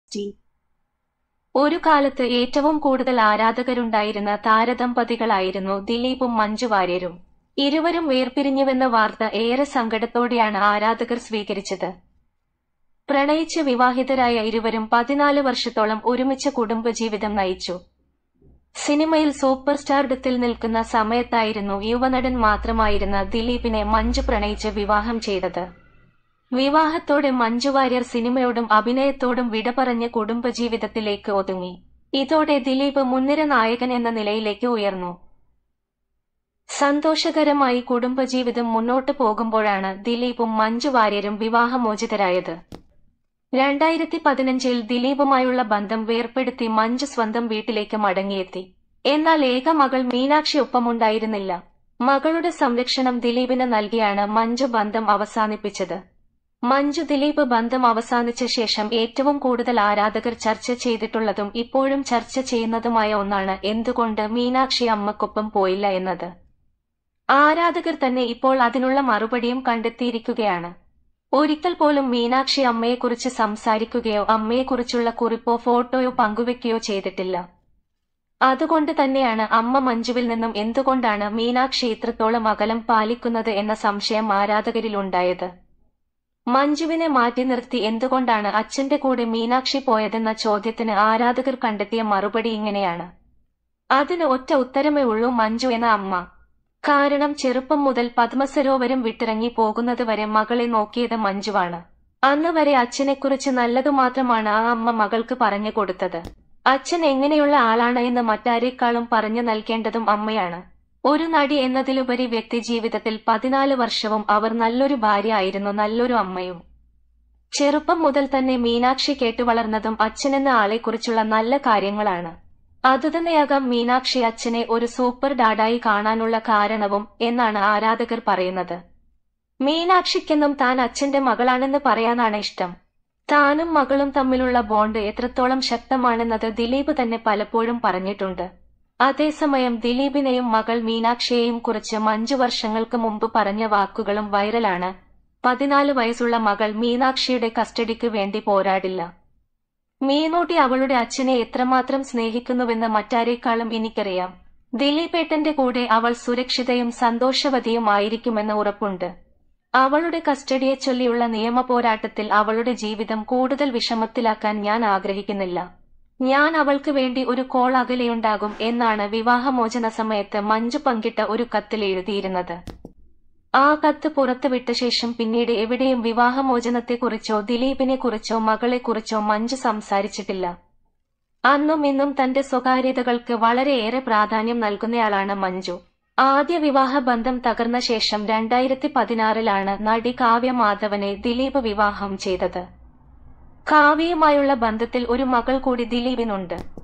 T ഒരു കാലത്ത് ഏറ്റവും കൂടുതൽ ആരാധകരുണ്ടായിരുന്ന താരദമ്പതികളായിരുന്നു ദിലീപും മഞ്ജു വാര്യരും ഇരുവരും വേർപിരിഞ്ഞുവെന്ന വാർത്ത ഏറെ സങ്കടത്തോടെയാണ് ആരാധകർ സ്വീകരിച്ചത് പ്രണയിച്ച് വിവാഹിതരായ ഇരുവരും പതിനാല് വർഷത്തോളം ഒരുമിച്ച് കുടുംബജീവിതം നയിച്ചു സിനിമയിൽ സൂപ്പർ സ്റ്റാർഡത്തിൽ നിൽക്കുന്ന സമയത്തായിരുന്നു യുവനടൻ മാത്രമായിരുന്ന ദിലീപിനെ മഞ്ജു പ്രണയിച്ച് വിവാഹം ചെയ്തത് വിവാഹത്തോടെ മഞ്ജു വാര്യർ സിനിമയോടും അഭിനയത്തോടും വിട പറഞ്ഞ് കുടുംബജീവിതത്തിലേക്ക് ഒതുങ്ങി ഇതോടെ ദിലീപ് മുൻനിര നായകൻ എന്ന നിലയിലേക്ക് ഉയർന്നു സന്തോഷകരമായി കുടുംബജീവിതം മുന്നോട്ടു പോകുമ്പോഴാണ് ദിലീപും മഞ്ജു വാര്യരും വിവാഹമോചിതരായത് രണ്ടായിരത്തി പതിനഞ്ചിൽ ദിലീപുമായുള്ള ബന്ധം വേർപ്പെടുത്തി മഞ്ജു സ്വന്തം വീട്ടിലേക്ക് മടങ്ങിയെത്തി എന്നാൽ ഏക മകൾ മീനാക്ഷി ഒപ്പമുണ്ടായിരുന്നില്ല മകളുടെ സംരക്ഷണം ദിലീപിന് നൽകിയാണ് മഞ്ജു ബന്ധം അവസാനിപ്പിച്ചത് മഞ്ജു ദിലീപ് ബന്ധം അവസാനിച്ച ശേഷം ഏറ്റവും കൂടുതൽ ആരാധകർ ചർച്ച ചെയ്തിട്ടുള്ളതും ഇപ്പോഴും ചർച്ച ചെയ്യുന്നതുമായ ഒന്നാണ് എന്തുകൊണ്ട് മീനാക്ഷി അമ്മക്കൊപ്പം പോയില്ല എന്നത് ആരാധകർ തന്നെ ഇപ്പോൾ അതിനുള്ള മറുപടിയും കണ്ടെത്തിയിരിക്കുകയാണ് ഒരിക്കൽ പോലും മീനാക്ഷി അമ്മയെക്കുറിച്ച് സംസാരിക്കുകയോ അമ്മയെക്കുറിച്ചുള്ള കുറിപ്പോ ഫോട്ടോയോ പങ്കുവെക്കുകയോ ചെയ്തിട്ടില്ല അതുകൊണ്ട് തന്നെയാണ് അമ്മ മഞ്ജുവിൽ നിന്നും എന്തുകൊണ്ടാണ് മീനാക്ഷി ഇത്രത്തോളം അകലം പാലിക്കുന്നത് എന്ന സംശയം ആരാധകരിലുണ്ടായത് മഞ്ജുവിനെ മാറ്റി നിർത്തി എന്തുകൊണ്ടാണ് അച്ഛന്റെ കൂടെ മീനാക്ഷി പോയതെന്ന ചോദ്യത്തിന് ആരാധകർ കണ്ടെത്തിയ മറുപടി ഇങ്ങനെയാണ് അതിന് ഒറ്റ ഉത്തരമേ ഉള്ളൂ മഞ്ജു എന്ന അമ്മ കാരണം ചെറുപ്പം മുതൽ പത്മസരോവരം വിട്ടിറങ്ങി പോകുന്നത് വരെ മകളെ നോക്കിയത് മഞ്ജുവാണ് അന്ന് വരെ അച്ഛനെക്കുറിച്ച് നല്ലതു മാത്രമാണ് ആ അമ്മ മകൾക്ക് പറഞ്ഞു കൊടുത്തത് അച്ഛൻ എങ്ങനെയുള്ള ആളാണ് എന്ന് മറ്റാരേക്കാളും പറഞ്ഞു നൽകേണ്ടതും അമ്മയാണ് ഒരു നടി എന്നതിലുപരി വ്യക്തിജീവിതത്തിൽ പതിനാല് വർഷവും അവർ നല്ലൊരു ഭാര്യ ആയിരുന്നു നല്ലൊരു അമ്മയും ചെറുപ്പം മുതൽ തന്നെ മീനാക്ഷി കേട്ടുവളർന്നതും അച്ഛനെന്ന ആളെക്കുറിച്ചുള്ള നല്ല കാര്യങ്ങളാണ് അതുതന്നെയാകാം മീനാക്ഷി അച്ഛനെ ഒരു സൂപ്പർ ഡാഡായി കാണാനുള്ള കാരണവും എന്നാണ് ആരാധകർ പറയുന്നത് മീനാക്ഷിക്കെന്നും താൻ അച്ഛന്റെ മകളാണെന്ന് പറയാനാണ് ഇഷ്ടം താനും മകളും തമ്മിലുള്ള ബോണ്ട് എത്രത്തോളം ശക്തമാണെന്നത് ദിലീപ് തന്നെ പലപ്പോഴും പറഞ്ഞിട്ടുണ്ട് അതേസമയം ദിലീപിനെയും മകൾ മീനാക്ഷിയെയും കുറിച്ച് മഞ്ജു വർഷങ്ങൾക്ക് മുമ്പ് പറഞ്ഞ വാക്കുകളും വൈറലാണ് പതിനാല് വയസ്സുള്ള മകൾ മീനാക്ഷിയുടെ കസ്റ്റഡിക്ക് വേണ്ടി പോരാടില്ല മീനൂട്ടി അവളുടെ അച്ഛനെ എത്രമാത്രം സ്നേഹിക്കുന്നുവെന്ന് മറ്റാരേക്കാളും എനിക്കറിയാം ദിലീപേട്ടന്റെ കൂടെ അവൾ സുരക്ഷിതയും സന്തോഷവതിയും ആയിരിക്കുമെന്ന് ഉറപ്പുണ്ട് അവളുടെ കസ്റ്റഡിയെ ചൊല്ലിയുള്ള നിയമ പോരാട്ടത്തിൽ അവളുടെ ജീവിതം കൂടുതൽ വിഷമത്തിലാക്കാൻ ഞാൻ ആഗ്രഹിക്കുന്നില്ല ഞാൻ അവൾക്ക് വേണ്ടി ഒരു കോൾ അകലെയുണ്ടാകും എന്നാണ് വിവാഹമോചന സമയത്ത് മഞ്ജു പങ്കിട്ട ഒരു കത്തിൽ എഴുതിയിരുന്നത് ആ കത്ത് പുറത്തുവിട്ട ശേഷം പിന്നീട് എവിടെയും വിവാഹമോചനത്തെക്കുറിച്ചോ ദിലീപിനെ കുറിച്ചോ മകളെക്കുറിച്ചോ മഞ്ജു സംസാരിച്ചിട്ടില്ല അന്നും ഇന്നും തന്റെ സ്വകാര്യതകൾക്ക് വളരെയേറെ പ്രാധാന്യം നൽകുന്നയാളാണ് മഞ്ജു ആദ്യ വിവാഹ ബന്ധം തകർന്ന ശേഷം രണ്ടായിരത്തി പതിനാറിലാണ് നടി കാവ്യ മാധവനെ ദിലീപ് വിവാഹം ചെയ്തത് കാവ്യയുമായുള്ള ബന്ധത്തിൽ ഒരു മകൾ കൂടി ദിലീപിനുണ്ട്